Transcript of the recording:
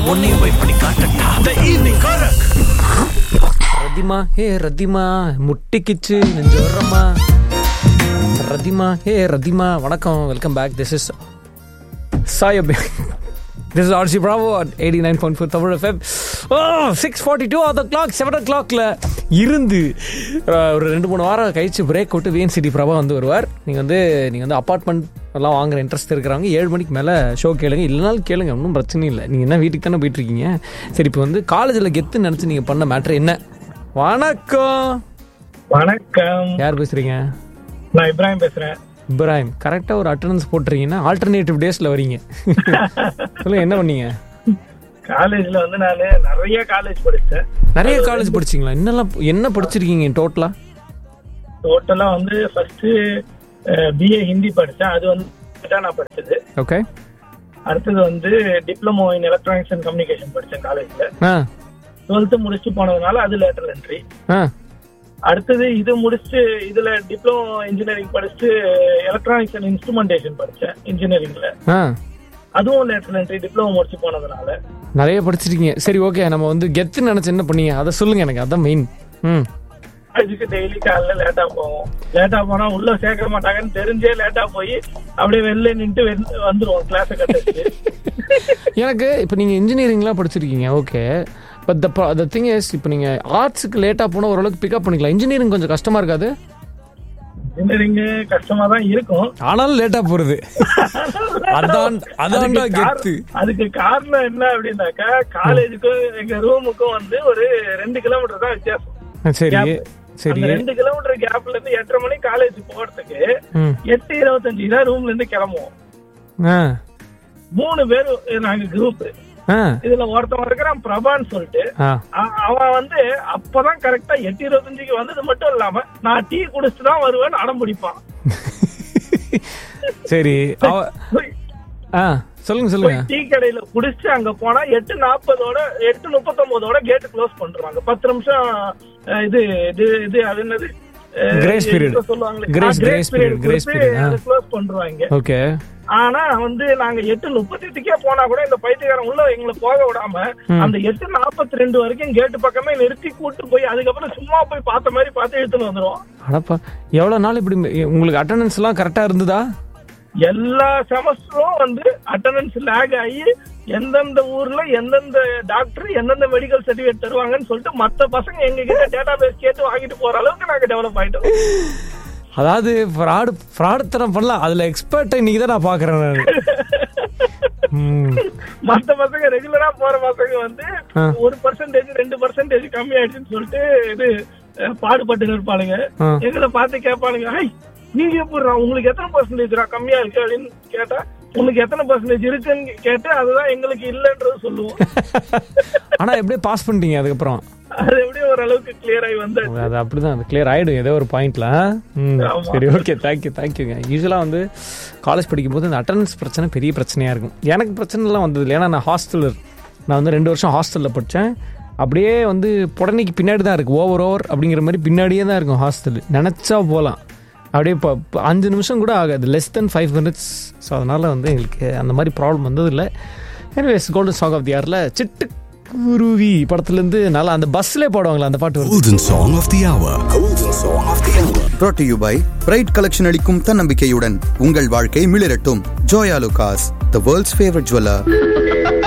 உன்னையும் போய் பண்ணி காட்டட்டா த ஈவினிங் கரக் ரதிமா ஹே ரதிமா முட்டிக்கிச்சு நெஞ்சு வர்றம்மா ரதிமா ஹே ரதிமா வணக்கம் welcome back this is Sai this is RC bravo at eighty nine point four Tamil FM six forty two of the clock seven ஓ கிளாக்ல இருந்து அஹ், ஒரு ரெண்டு மூணு வாரம் கழிச்சு பிரேக் விட்டு விஎன் சிட்டி பிரபா வந்து வருவார் நீங்கள் வந்து நீங்கள் வந்து அப்பார்ட்மெண்ட் எல்லாம் வாங்குற இன்ட்ரெஸ்ட் இருக்கிறவங்க ஏழு மணிக்கு மேலே ஷோ கேளுங்க இல்லைனாலும் கேளுங்க ஒன்றும் பிரச்சனை இல்லை நீங்கள் என்ன வீட்டுக்கு தானே போயிட்டு இருக்கீங்க சரி இப்போ வந்து காலேஜில் கெத்து நினச்சி நீங்கள் பண்ண மேட்ரு என்ன வணக்கம் வணக்கம் யார் பேசுறீங்க நான் இப்ராஹிம் பேசுறேன் இப்ராஹிம் கரெக்டாக ஒரு அட்டண்டன்ஸ் போட்டுறீங்கன்னா ஆல்டர்னேட்டிவ் டேஸில் வரீங்க சொல்லுங்க என்ன பண்ணீங்க காலேஜ்ல வந்து நான் நிறைய காலேஜ் படிச்சேன் நிறைய காலேஜ் படிச்சீங்களா என்னெல்லாம் என்ன படிச்சிருக்கீங்க டோட்டலா டோட்டலா வந்து ஃபர்ஸ்ட் பிஏ ஹிந்தி படிச்சேன் அது வந்து தான் நான் படிச்சது ஓகே அடுத்தது வந்து diploma in electronics and communication படிச்சேன் காலேஜ்ல ஆ டுவெல்த் முடிச்சுட்டு போனதுனால அது லேட்டர் என்ட்ரி ஆ அடுத்தது இது முடிச்சுட்டு இதுல டிப்ளமோ இன்ஜினியரிங் படிச்சுட்டு எலக்ட்ரானிக்ஸ் அண்ட் இன்ஸ்ட்ருமெண்டேஷன் படிச்சேன் இன்ஜினியரிங்ல ஆ அதுவும் லேட்டர் என்ட்ரி டிப்ளமோ முடிச்சு போனதுனால நிறைய படிச்சிருக்கீங்க சரி ஓகே நம்ம வந்து கெத்து நினைச்சு என்ன பண்ணீங்க அதை சொல்லுங்க எனக்கு அதான் மெயின் ம் இதுக்கு டெய்லி காலைல லேட்டா போவோம் லேட்டா போனா உள்ள சேர்க்க மாட்டாங்கன்னு தெரிஞ்சே லேட்டா போய் அப்படியே வெளில நின்று வந்துருவோம் கிளாஸ கட்டிட்டு எனக்கு இப்போ நீங்கள் இன்ஜினியரிங்லாம் படிச்சிருக்கீங்க okay but the the thing is இப்போ நீங்கள் ஆர்ட்ஸுக்கு லேட்டாக போனால் ஓரளவுக்கு பிக்கப் பண்ணிக்கலாம் இன்ஜினியரிங் கொஞ்சம் கஷ்டமாக இருக்காது இன்ஜினியரிங் கஷ்டமா தான் இருக்கும் ஆனாலும் லேட்டாக போகிறது அதான் அதான்டா அதுக்கு கார- கெத்து அதுக்கு காரணம் என்ன அப்படின்னாக்கா காலேஜுக்கும் எங்க ரூமுக்கும் வந்து ஒரு ரெண்டு கிலோமீட்டர் தான் வித்தியாசம் ஆ, சரி Gap. சரி அந்த ரெண்டு கிலோமீட்டர் கேப்ல இருந்து எட்டரை மணி காலேஜ் போறதுக்கு ம் எட்டு இருபத்தஞ்சு தான் ரூம்ல இருந்து கிளம்புவோம் ஆ மூணு பேர் நாங்க குரூப் ஆ இதுல ஒருத்தவன் இருக்கிறான் பிரபான்னு சொல்லிட்டு ஆ அ- அவன் வந்து அப்பதான் கரெக்டா எட்டு இருபத்தஞ்சுக்கு வந்தது மட்டும் இல்லாம நான் டீ குடிச்சிட்டு தான் வருவேன்னு அடம் பிடிப்பான் சரி அவ போய் ஆ சொல்லுங்க சொல்லுங்க டீ கடையில குடிச்சு அங்க போனா எட்டு நாற்பதோட எட்டு முப்பத்தொன்பதோட கேட் க்ளோஸ் பண்றாங்க பத்து நிமிஷம் அஹ், இது இது இது அது என்னது அஹ், Grace period. இப்ப சொல்லுவாங்களே Grace- grace period, grace period, ஆ. க்ளோஸ் பண்றாங்க ஓகே ஆனா வந்து நாங்க எட்டு முப்பத்தெட்டுக்கே போனா கூட இந்த பைத்தியக்காரன் உள்ள எங்களை போக விடாம அந்த எட்டு நாற்பத்தி ரெண்டு வரைக்கும் கேட்டு பக்கமே நிறுத்தி கூட்டு போய் அதுக்கப்புறம் சும்மா போய் பார்த்த மாதிரி பார்த்து இழுத்துன்னு வந்துருவோம் அடப்பா எவ்வளவு நாள் இப்படி உங்களுக்கு அட்டண்டன்ஸ் எல்லாம் கரெக்டா இருந்ததா எல்லா செமஸ்டரும் வந்து அட்டண்டன்ஸ் லேக் ஆகி எந்தெந்த ஊர்ல எந்தெந்த டாக்டர் எந்தெந்த மெடிக்கல் சர்டிபிகேட் தருவாங்கன்னு சொல்லிட்டு மத்த பசங்க எங்க கிட்ட டேட்டா பேஸ் கேட்டு வாங்கிட்டு போற அளவுக்கு நாங்க டெவலப் ஆயிட்டோம் அதாவது ஃப்ராடு ஃப்ராடு தரம் பண்ணலாம் அதுல எக்ஸ்பர்ட் இன்னைக்கு தான் நான் பாக்குறேன் நான் ம். மத்த பசங்க ரெகுலரா போற பசங்க வந்து ஆ. ஒரு பர்சன்டேஜ் ரெண்டு பர்சன்டேஜ் கம்மி ஆயிடுச்சுன்னு சொல்லிட்டு இது அஹ், பாடுபட்டு இருப்பானுங்க ஆ. எங்களை பார்த்து கேட்பானுங்க ஹை நீங்க எப்படி உங்களுக்கு எத்தனை பர்சன்டேஜ் கம்மியா இருக்கு அப்படின்னு கேட்டா உனக்கு எத்தனை பர்சன்டேஜ் இருக்குன்னு கேட்டு அதுதான் எங்களுக்கு இல்லைன்றது சொல்லுவோம் ஆனா எப்படியே பாஸ் பண்ணிட்டீங்க அதுக்கப்புறம் அது எப்படியும் ஓரளவுக்கு கிளியர் ஆகி வந்து அது அப்படிதான் அது கிளியர் ஆயிடும் ஏதோ ஒரு பாயிண்ட்ல ம் ஆமா. சரி ஓகே தேங்க்யூ தேங்க்யூங்க யூஸ்வலாக வந்து காலேஜ் படிக்கும்போது இந்த அட்டண்டன்ஸ் பிரச்சனை பெரிய பிரச்சனையாக இருக்கும் எனக்கு பிரச்சனைலாம் வந்தது இல்லை ஏன்னா நான் ஹாஸ்டலர் நான் வந்து ரெண்டு வருஷம் ஹாஸ்டலில் படித்தேன் அப்படியே வந்து புடனைக்கு பின்னாடி தான் இருக்குது ஓவர் ஓவர் அப்படிங்கிற மாதிரி பின்னாடியே தான் இருக்கும் ஹாஸ்டல் நினச்சா போகலாம் அப்படியே இப்போ இப்போ அஞ்சு நிமிஷம் கூட ஆகாது less then five minutes so அதனால் வந்து எங்களுக்கு அந்த மாதிரி ப்ராப்ளம் வந்ததில்லை anyways golden song of the இயரில் சிட்டுக்குருவி படத்துலேருந்து நல்லா அந்த பஸ்லேயே பாடுவாங்களா அந்த பாட்டு வருது Golden Song of the Hour. Golden Song of the Hour. brought to you by pride collection அளிக்கும் தன்னம்பிக்கையுடன் உங்கள் வாழ்க்கை மிளிரட்டும் Joyalukkas the world's favourite jeweller